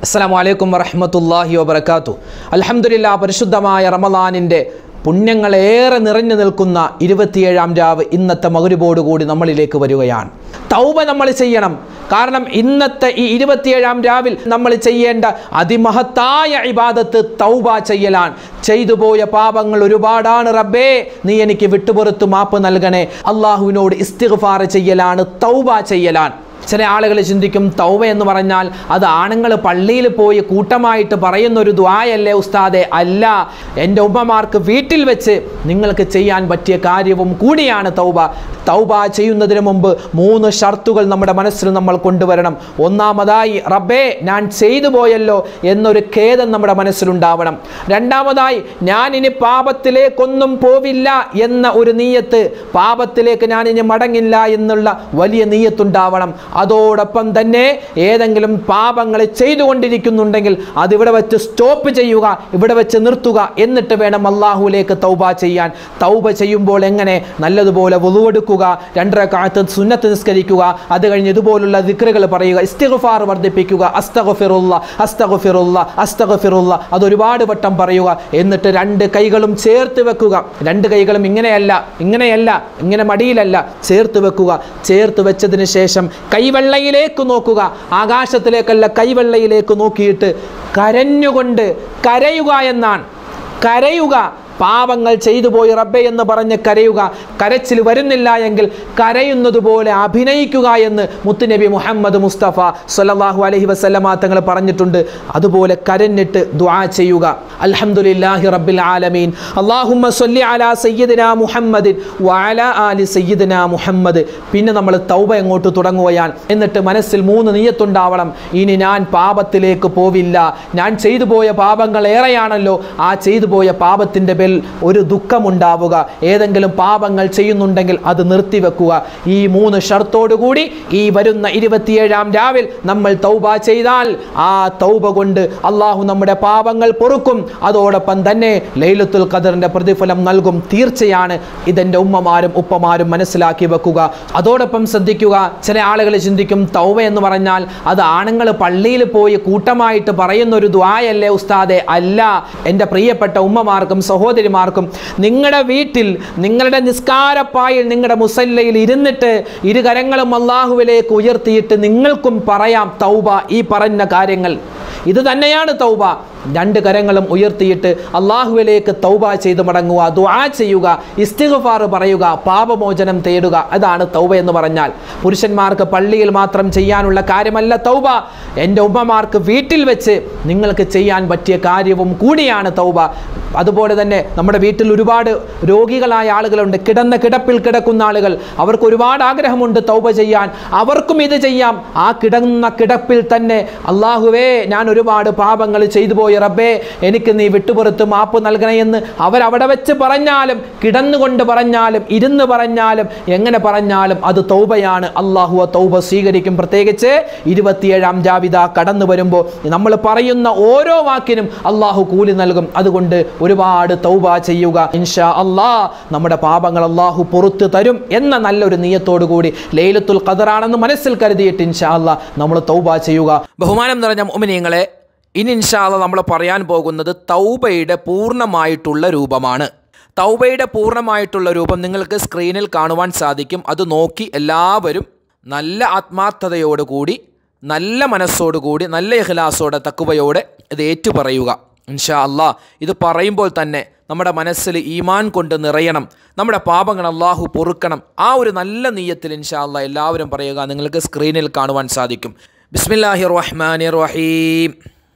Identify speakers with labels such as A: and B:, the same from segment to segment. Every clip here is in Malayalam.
A: അസ്സാം വലൈക്കും വറഹമത്തല്ലാഹി വബർക്കാത്തു അലഹമുല്ല പരിശുദ്ധമായ റമലാനിൻ്റെ പുണ്യങ്ങളേറെ നിറഞ്ഞു നിൽക്കുന്ന ഇരുപത്തിയേഴാം രാവ് ഇന്നത്തെ മകുരുബോടുകൂടി നമ്മളിലേക്ക് വരികയാണ് തൗബ നമ്മൾ ചെയ്യണം കാരണം ഇന്നത്തെ ഈ ഇരുപത്തിയേഴാം രാവിൽ നമ്മൾ ചെയ്യേണ്ട അതിമഹത്തായ ഇബാദത്ത് തൗബ ചെയ്യലാണ് ചെയ്തു പോയ പാപങ്ങൾ ഒരുപാടാണ് റബ്ബേ നീ എനിക്ക് വിട്ടുപുറത്ത് മാപ്പ് നൽകണേ അള്ളാഹുവിനോട് ഇസ്തിഗ്ഫാർ ചെയ്യലാണ് തൗബ ചെയ്യലാണ് ചില ആളുകൾ ചിന്തിക്കും തൗബ എന്ന് പറഞ്ഞാൽ അത് ആണുങ്ങൾ പള്ളിയിൽ പോയി കൂട്ടമായിട്ട് പറയുന്ന ഒരു ദ്വായല്ലേ ഉസ്താദെ അല്ല എൻ്റെ ഉമ്മമാർക്ക് വീട്ടിൽ വെച്ച് നിങ്ങൾക്ക് ചെയ്യാൻ പറ്റിയ കാര്യവും കൂടിയാണ് തൗബ തൗബ ചെയ്യുന്നതിന് മുമ്പ് മൂന്ന് ഷർത്തുകൾ നമ്മുടെ മനസ്സിൽ നമ്മൾ കൊണ്ടുവരണം ഒന്നാമതായി റബ്ബേ ഞാൻ ചെയ്തു പോയല്ലോ എന്നൊരു ഖേദം നമ്മുടെ മനസ്സിലുണ്ടാവണം രണ്ടാമതായി ഞാൻ ഇനി പാപത്തിലേക്കൊന്നും പോവില്ല എന്ന ഒരു നീയത്ത് പാപത്തിലേക്ക് ഞാൻ ഇനി മടങ്ങില്ല എന്നുള്ള വലിയ നീയത്തുണ്ടാവണം അതോടൊപ്പം തന്നെ ഏതെങ്കിലും പാപങ്ങൾ ചെയ്തുകൊണ്ടിരിക്കുന്നുണ്ടെങ്കിൽ അതിവിടെ വെച്ച് സ്റ്റോപ്പ് ചെയ്യുക ഇവിടെ വെച്ച് നിർത്തുക എന്നിട്ട് വേണം അള്ളാഹുലേക്ക് തൗബ ചെയ്യാൻ തൗബ ചെയ്യുമ്പോൾ എങ്ങനെ നല്ലതുപോലെ വുളുവെടുക്കുക രണ്ടര കാലത്ത് സുന്നത്ത് നിസ്കരിക്കുക അത് കഴിഞ്ഞ് ഇതുപോലുള്ള ദിക്റുകൾ പറയുക ഇസ്തിഗ്ഫാർ വർദ്ധിപ്പിക്കുക അസ്തഗഫിറുള്ള അസ്തഗഫിറുള്ള അസ്തഗഫിറുള്ള അത് ഒരുപാട് വട്ടം പറയുക എന്നിട്ട് രണ്ട് കൈകളും ചേർത്ത് വെക്കുക രണ്ട് കൈകളും ഇങ്ങനെയല്ല ഇങ്ങനെയല്ല ഇങ്ങനെ മടിയിലല്ല ചേർത്ത് വെക്കുക ചേർത്ത് വെച്ചതിന് ശേഷം കൈവെള്ളയിലേക്ക് നോക്കുക ആകാശത്തിലേക്കല്ല കൈവെള്ളയിലേക്ക് നോക്കിയിട്ട് കരഞ്ഞുകൊണ്ട് കരയുക എന്നാണ് കരയുക പാപങ്ങൾ ചെയ്തു പോയി റബ്ബെ എന്ന് പറഞ്ഞ് കരയുക കരച്ചിൽ വരുന്നില്ല എങ്കിൽ കരയുന്നത് പോലെ അഭിനയിക്കുക എന്ന് മുത്തുനബി മുഹമ്മദ് മുസ്തഫ സല്ലല്ലാഹു അലൈഹി വസല്ലമ തങ്ങൾ പറഞ്ഞിട്ടുണ്ട് അതുപോലെ കരഞ്ഞിട്ട് ദുആ ചെയ്യുക അൽഹംദുലില്ലാഹി റബ്ബിൽ ആലമീൻ അല്ലാഹുമ്മ സ്വല്ലി അലാ സയ്യിദിന മുഹമ്മദിൻ വഅലാ ആലി സയ്യിദിന മുഹമ്മദ് പിന്നെ നമ്മൾ തൗബ അങ്ങോട്ട് തുടങ്ങുകയാണ് എന്നിട്ട് മനസ്സിൽ മൂന്ന് നീയത്തുണ്ടാവണം ഇനി ഞാൻ പാപത്തിലേക്ക് പോവില്ല ഞാൻ ചെയ്തു പോയ പാപങ്ങൾ ഏറെയാണല്ലോ ആ ചെയ്തു പോയ പാപത്തിൻ്റെ പേരിൽ ഒരു ദുഃഖമുണ്ടാവുക ഏതെങ്കിലും പാപങ്ങൾ ചെയ്യുന്നുണ്ടെങ്കിൽ അത് നിർത്തിവെക്കുക ഈ മൂന്ന് ഷർത്തോടുകൂടി ഈ വരുന്ന ഇരുപത്തിയേഴാം രാവിൽ നമ്മൾ തൗബ ചെയ്താൽ ആ തൗബ കൊണ്ട് അള്ളാഹു നമ്മുടെ പാപങ്ങൾ പൊറുക്കും അതോടൊപ്പം തന്നെ ലൈലത്തുൽ ഖദറിന്റെ പ്രതിഫലം നൽകും തീർച്ചയാണ് ഇതെൻ്റെ ഉമ്മമാരും ഉപ്പമാരും മനസ്സിലാക്കി വെക്കുക അതോടൊപ്പം ശ്രദ്ധിക്കുക ചില ആളുകൾ ചിന്തിക്കും തൗബ എന്ന് പറഞ്ഞാൽ അത് ആണുങ്ങൾ പള്ളിയിൽ പോയി കൂട്ടമായിട്ട് പറയുന്ന ഒരു ദ്വായല്ലേ ഉസ്താദെ അല്ല എൻ്റെ പ്രിയപ്പെട്ട ഉമ്മമാർക്കും സഹോദരിമാർക്കും നിങ്ങളുടെ വീട്ടിൽ നിങ്ങളുടെ നിസ്കാരപ്പായിൽ നിങ്ങളുടെ മുസല്ലയിൽ ഇരുന്നിട്ട് ഇരു കരങ്ങളും അള്ളാഹുവിലേക്ക് ഉയർത്തിയിട്ട് നിങ്ങൾക്കും പറയാം തൗബ ഈ പറഞ്ഞ കാര്യങ്ങൾ ഇത് തന്നെയാണ് തൗബ രണ്ട് കരങ്ങളും ഉയർത്തിയിട്ട് അള്ളാഹുവിലേക്ക് തൗബ ചെയ്ത് മടങ്ങുക ദുആ ചെയ്യുക ഇസ്തിഗ്ഫാർ പറയുക പാപമോചനം തേടുക അതാണ് തൗബ എന്ന് പറഞ്ഞാൽ പുരുഷന്മാർക്ക് പള്ളിയിൽ മാത്രം ചെയ്യാനുള്ള കാര്യമല്ല തൗബ എൻ്റെ ഉമ്മമാർക്ക് വീട്ടിൽ വെച്ച് നിങ്ങൾക്ക് ചെയ്യാൻ പറ്റിയ കാര്യവും കൂടിയാണ് തൗബ അതുപോലെ തന്നെ നമ്മുടെ വീട്ടിൽ ഒരുപാട് രോഗികളായ ആളുകളുണ്ട് കിടന്ന കിടപ്പിൽ കിടക്കുന്ന ആളുകൾ അവർക്ക് ഒരുപാട് ആഗ്രഹമുണ്ട് തൗബ ചെയ്യാൻ അവർക്കും ഇത് ചെയ്യാം ആ കിടന്ന കിടപ്പിൽ തന്നെ അള്ളാഹുവേ ഞാൻ ഒരുപാട് പാപങ്ങൾ ചെയ്തു പോയി റബ്ബേ എനിക്ക് നീ വിട്ടുപുറത്ത് മാപ്പ് നൽകണേ എന്ന് അവരവിടെ വെച്ച് പറഞ്ഞാലും കിടന്നുകൊണ്ട് പറഞ്ഞാലും ഇരുന്ന് പറഞ്ഞാലും എങ്ങനെ പറഞ്ഞാലും അത് തൗബയാണ് അള്ളാഹു തൗബ സ്വീകരിക്കും പ്രത്യേകിച്ച് ഇരുപത്തിയേഴാം ജാവിത കടന്നു വരുമ്പോൾ നമ്മൾ പറയുന്ന ഓരോ വാക്കിനും അള്ളാഹു കൂലി നൽകും അതുകൊണ്ട് ഒരുപാട് തൗബ ചെയ്യുക ഇൻഷാ അള്ളാ നമ്മുടെ പാപങ്ങൾ അള്ളാഹു പുറത്തു തരും എന്ന നല്ലൊരു നീയത്തോടു കൂടി ലൈലത്തുൽ ഖദറാണെന്ന് മനസ്സിൽ കരുതിയിട്ട് ഇൻഷാ അള്ളാ നമ്മൾ തൗബ ചെയ്യുക ബഹുമാനം നിറഞ്ഞ ഉമിനിയങ്ങളെ ഇനി ഇൻഷാല്ല നമ്മൾ പറയാൻ പോകുന്നത് തൗബയുടെ പൂർണ്ണമായിട്ടുള്ള രൂപമാണ് തൗബയുടെ പൂർണ്ണമായിട്ടുള്ള രൂപം നിങ്ങൾക്ക് സ്ക്രീനിൽ കാണുവാൻ സാധിക്കും അത് നോക്കി എല്ലാവരും നല്ല ആത്മാർത്ഥതയോടുകൂടി നല്ല മനസ്സോടുകൂടി നല്ല ഇഹ്ലാസോടെ തക്കുവയോടെ ഇത് ഏറ്റുപറയുക ഇൻഷാ അല്ലാ ഇത് പറയുമ്പോൾ തന്നെ നമ്മുടെ മനസ്സിൽ ഈമാൻ കൊണ്ട് നിറയണം നമ്മുടെ പാപങ്ങൾ അള്ളാഹു പൊറുക്കണം ആ ഒരു നല്ല നീയത്തിൽ ഇൻഷാ അല്ലാ എല്ലാവരും പറയുക നിങ്ങൾക്ക് സ്ക്രീനിൽ കാണുവാൻ സാധിക്കും ബിസ്മില്ലാഹി റഹ്മാനി റഹീം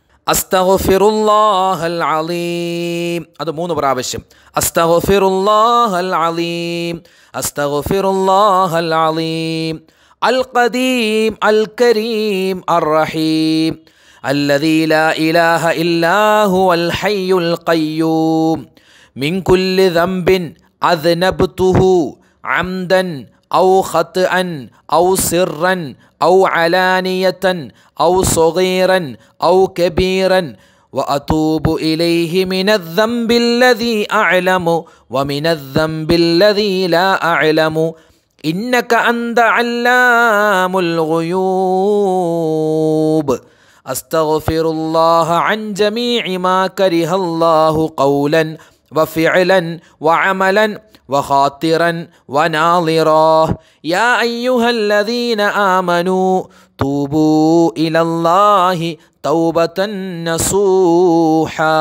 A: അസ്തഗ്ഫിറുല്ലാഹൽ അലീം അത് മൂന്ന് പ്രാവശ്യം അസ്തഗ്ഫിറുല്ലാഹൽ അലീം അസ്തഗ്ഫിറുല്ലാഹൽ അലീം അൽ ഖദീം അൽ കരീം അർ റഹീം الذي لا إله إلا هو الحي القيوم من كل ذنب أذنبته عمدا أو خطأ أو سرا أو علانية أو صغيرا أو كبيرا وأتوب إليه من الذنب الذي أعلم ومن الذنب الذي لا أعلم إنك أنت علام الغيوب അസ്തഗ്ഫിറുല്ലാഹ അൻ ജമീഇ മാ കരിഹല്ലാഹു ഖൗലൻ വഫിഅലൻ വഅമലൻ وخاطرا وناظرا يا أيها الذين آمنوا توبوا إلى الله توبة نصوحا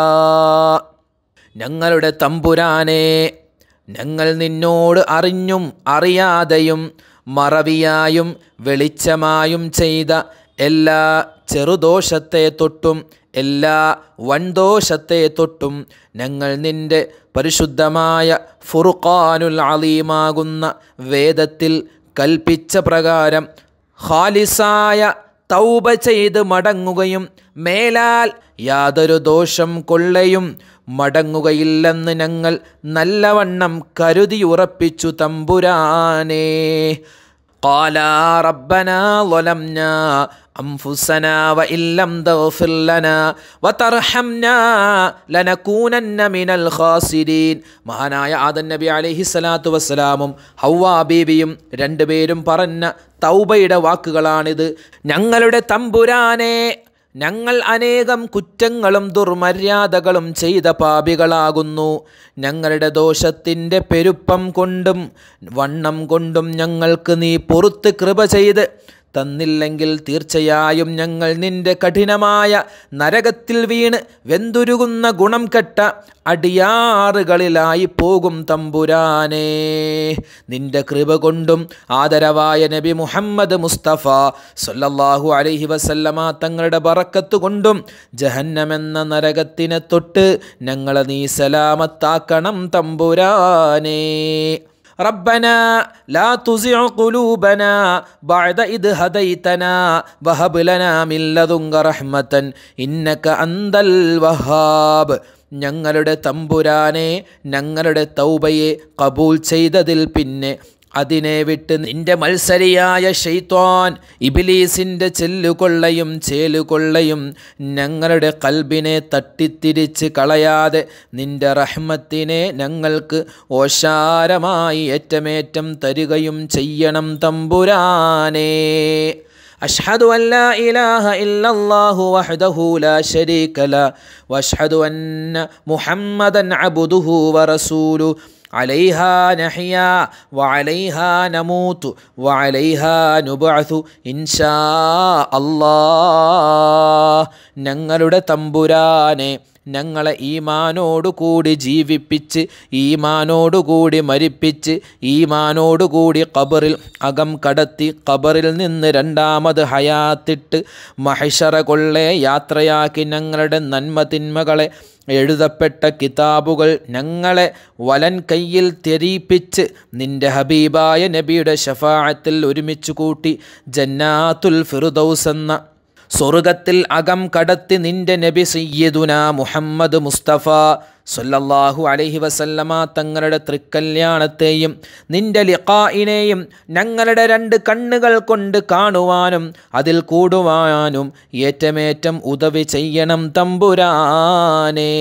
A: ഞങ്ങളുടെ തമ്പുരാനെ ഞങ്ങൾ നിന്നോട് അറിഞ്ഞും അറിയാതെയും മറവിയായും വെളിച്ചമായും ചെയ്ത എല്ലാ ചെറുദോഷത്തെ തൊട്ടും എല്ലാ വൻദോഷത്തെ തൊട്ടും ഞങ്ങൾ നിന്റെ പരിശുദ്ധമായ ഫുർഖാനുൽ അലീമാകുന്ന വേദത്തിൽ കൽപ്പിച്ച പ്രകാരം ഖാലിസായ തൗബ ചെയ്ത് മടങ്ങുകയും മേലാൽ യാതൊരു ദോഷം കൊള്ളയും മടങ്ങുകയില്ലെന്ന് ഞങ്ങൾ നല്ലവണ്ണം കരുതിയുറപ്പിച്ചു തമ്പുരാനേ قالا ربنا ظلمنا أنفسنا وإن لم تغفر لنا وترحمنا لنكونن من الخاسرين മഹാനായ ആദൻ നബി അലൈഹി സ്വലാത്തു വസ്സലാമും ഹൗവാ ബീബിയും രണ്ടുപേരും പറഞ്ഞ തൗബയുടെ വാക്കുകളാണിത് ഞങ്ങളുടെ തമ്പുരാനെ ഞങ്ങൾ അനേകം കുറ്റങ്ങളും ദുർമര്യാദകളും ചെയ്ത പാപികളാകുന്നു ഞങ്ങളുടെ ദോഷത്തിൻ്റെ പെരുപ്പം കൊണ്ടും വണ്ണം കൊണ്ടും ഞങ്ങൾക്ക് നീ പൊറത്ത് കൃപ ചെയ്ത് തന്നില്ലെങ്കിൽ തീർച്ചയായും ഞങ്ങൾ നിന്റെ കഠിനമായ നരകത്തിൽ വീണ് വെന്തുരുകുന്ന ഗുണം കെട്ട അടിയാറുകളിലായി പോകും തമ്പുരാനേ നിന്റെ കൃപ കൊണ്ടും ആദരവായ നബി മുഹമ്മദ് മുസ്തഫ സല്ലല്ലാഹു അലൈഹി വസല്ലമ തങ്ങളുടെ ബറക്കത്ത് കൊണ്ടും ജഹന്നമെന്ന നരകത്തിനെ തൊട്ട് ഞങ്ങളെ നീ സലാമത്താക്കണം തമ്പുരാനേ ربنا لا تزع قلوبنا بعد إذ هديتنا وهب لنا من لدنك رحمة إنك أنت الوهاب ഞങ്ങളുടെ തമ്പുരാനെ ഞങ്ങളുടെ തൗബയെ കബൂൽ ചെയ്തതിൽ പിന്നെ അതിനെ വിട്ട് നിന്റെ മത്സരിയായ ഷെയ്ത്വാൻ ഇബിലീസിൻ്റെ ചെല്ലുകൊള്ളയും ചേലുകൊള്ളയും ഞങ്ങളുടെ കൽബിനെ തട്ടിത്തിരിച്ച് കളയാതെ നിന്റെ റഹ്മത്തിനെ ഞങ്ങൾക്ക് ഓശാരമായി ഏറ്റമേറ്റം തരികയും ചെയ്യണം തമ്പുരാനേ أشهد أن لا إله إلا الله وحده لا شريك له وأشهد أن محمدا عبده ورسوله عليها نحيا وعليها نموت وعليها نبعث إن شاء الله ഞങ്ങളുടെ തമ്പുരാനെ ഞങ്ങളെ ഈമാനോടുകൂടി ജീവിപ്പിച്ച് ഈമാനോടുകൂടി മരിപ്പിച്ച് ഈമാനോടുകൂടി ഖബറിൽ അകം കടത്തി ഖബറിൽ നിന്ന് രണ്ടാമത് ഹയാത്തിട്ട് മഹിഷറ കൊള്ളെ യാത്രയാക്കി ഞങ്ങളുടെ നന്മ തിന്മകളെ എഴുതപ്പെട്ട കിതാബുകൾ ഞങ്ങളെ വലൻ കയ്യിൽ തെരീപ്പിച്ച് നിന്റെ ഹബീബായ നബിയുടെ ഷഫാഅത്തിൽ ഒരുമിച്ച് കൂട്ടി ജന്നാത്തുൽ ഫിറുദൗസ് എന്ന സ്വർഗത്തിൽ അകം കടത്തി നിന്റെ നബി സയ്യിദുന മുഹമ്മദ് മുസ്തഫ സല്ലല്ലാഹു അലൈഹി വസല്ലമ തങ്ങളുടെ തൃക്കല്യാണത്തെയും നിന്റെ ലിഖായിനെയും ഞങ്ങളുടെ രണ്ട് കണ്ണുകൾ കൊണ്ട് കാണുവാനും അതിൽ കൂടുവാനും ഏറ്റമേറ്റം ഉദവി ചെയ്യണം തമ്പുരാനേ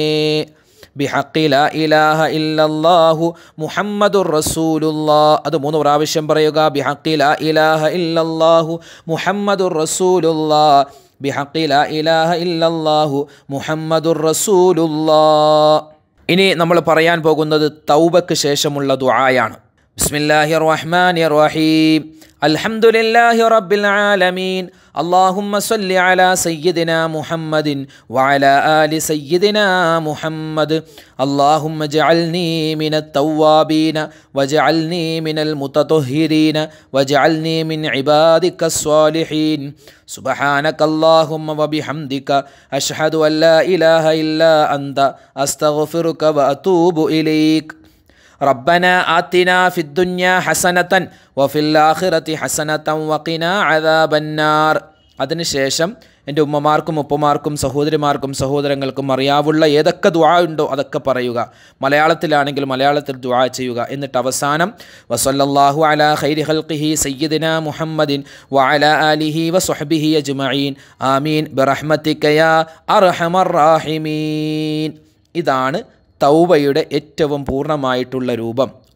A: ബിഹക്കി ലാ ഇലാഹ ഇല്ലല്ലാഹു മുഹമ്മദുർ റസൂലുള്ളാ അത് മൂന്ന് പ്രാവശ്യം പറയുക ബിഹക്കി ലാ ഇലാഹ ഇല്ലല്ലാഹു മുഹമ്മദുർ റസൂലുള്ളാ ബിഹക്കി ലാ ഇലാഹ ഇല്ലല്ലാഹു മുഹമ്മദുർ റസൂലുള്ളാ ഇനി നമ്മൾ പറയാൻ പോകുന്നത് തൗബക്ക് ശേഷമുള്ള ദുആയാണ് ബിസ്മില്ലാഹിർ റഹ്മാനിർ റഹീം അൽഹംദുലില്ലാഹി റബ്ബിൽ ആലമീൻ اللهم صل على سيدنا محمد وعلى آل سيدنا محمد اللهم اجعلني من التوابين واجعلني من المتطهرين واجعلني من عبادك الصالحين سبحانك اللهم وبحمدك أشهد أن لا إله إلا أنت أستغفرك وأتوب إليك ربنا آتنا في الدنيا حسنة وفي الآخرة حسنة وقنا عذاب النار അതിനുശേഷം എൻ്റെ ഉമ്മമാർക്കും ഉപ്പമാർക്കും സഹോദരിമാർക്കും സഹോദരങ്ങൾക്കും അറിയാവുള്ള ഏതൊക്കെ ദുആ ഉണ്ടോ അതൊക്കെ പറയുക മലയാളത്തിലാണെങ്കിൽ മലയാളത്തിൽ ദുആ ചെയ്യുക എന്നിട്ട് അവസാനം വസല്ലല്ലാഹു അലാ ഖൈരി ഖൽഖിഹി സയ്യിദിന മുഹമ്മദിൻ വഅല ആലിഹി വസുഹ്ബിഹി അജ്മഈൻ ആമീൻ ബിറഹ്മതിക യാ അർഹമർ റാഹിമീൻ ഇതാണ് തൗബയുടെ ഏറ്റവും പൂർണ്ണമായിട്ടുള്ള രൂപം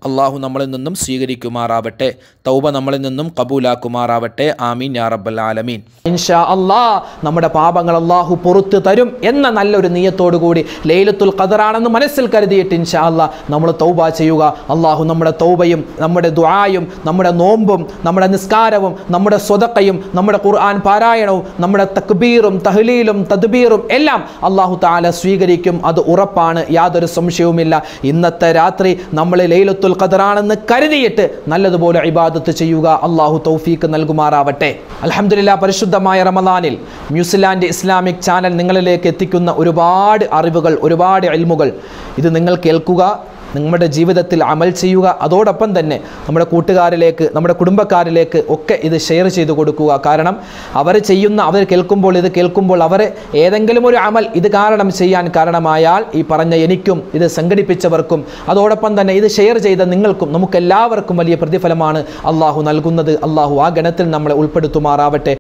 A: അള്ളാഹു നമ്മളിൽ നിന്നും സ്വീകരിക്കുമാറാവട്ടെ തൗബ നമ്മളിൽ നിന്നും കബൂലാക്കുമാറാവട്ടെ ആമീൻ യാ റബ്ബൽ ആലമീൻ ഇൻഷാ അല്ലാ നമ്മുടെ പാപങ്ങൾ അള്ളാഹു പുറത്തു തരും എന്ന നല്ലൊരു നീയത്തോടു കൂടി ലൈലത്തുൽ ഖദറാണെന്ന് മനസ്സിൽ കരുതിയിട്ട് ഇൻഷാ അല്ലാ നമ്മൾ തൗബ ചെയ്യുക അള്ളാഹു നമ്മുടെ തൗബയും നമ്മുടെ ദുആയും നമ്മുടെ നോമ്പും നമ്മുടെ നിസ്കാരവും നമ്മുടെ സ്വതക്കയും നമ്മുടെ ഖുർആൻ പാരായണവും നമ്മുടെ തക്ബീറും തഹ്ലീലും തദ്ബീറും എല്ലാം അള്ളാഹു താല സ്വീകരിക്കും അത് ഉറപ്പാണ് യാതൊരു സംശയവുമില്ല ഇന്നത്തെ രാത്രി നമ്മൾ ലൈലത്തുൽ ഖദറാണെന്ന് കരുതിയിട്ട് നല്ലതുപോലെ ഇബാദത്ത് ചെയ്യുക അള്ളാഹു തൗഫീക്ക് നൽകുമാറാവട്ടെ അലഹമില്ല പരിശുദ്ധമായ റമദാനിൽ ന്യൂസിലാൻഡ് ഇസ്ലാമിക് ചാനൽ നിങ്ങളിലേക്ക് എത്തിക്കുന്ന ഒരുപാട് അറിവുകൾ ഒരുപാട് എൽമുകൾ ഇത് നിങ്ങൾ കേൾക്കുക നിങ്ങളുടെ ജീവിതത്തിൽ അമൽ ചെയ്യുക അതോടൊപ്പം തന്നെ നമ്മുടെ കൂട്ടുകാരിലേക്ക് നമ്മുടെ കുടുംബക്കാരിലേക്ക് ഒക്കെ ഇത് ഷെയർ ചെയ്തു കൊടുക്കുക കാരണം അവർ ചെയ്യുന്ന അവർ കേൾക്കുമ്പോൾ ഇത് കേൾക്കുമ്പോൾ അവർ ഏതെങ്കിലും ഒരു അമൽ ഇത് കാരണം ചെയ്യാൻ കാരണമായാൽ ഈ പറഞ്ഞ എനിക്കും ഇത് സംഘടിപ്പിച്ചവർക്കും അതോടൊപ്പം തന്നെ ഇത് ഷെയർ ചെയ്ത നിങ്ങൾക്കും നമുക്കെല്ലാവർക്കും വലിയ പ്രതിഫലമാണ് അള്ളാഹു നൽകുന്നത് അള്ളാഹു ആ ഗണത്തിൽ നമ്മളെ ഉൾപ്പെടുത്തുമാറാവട്ടെ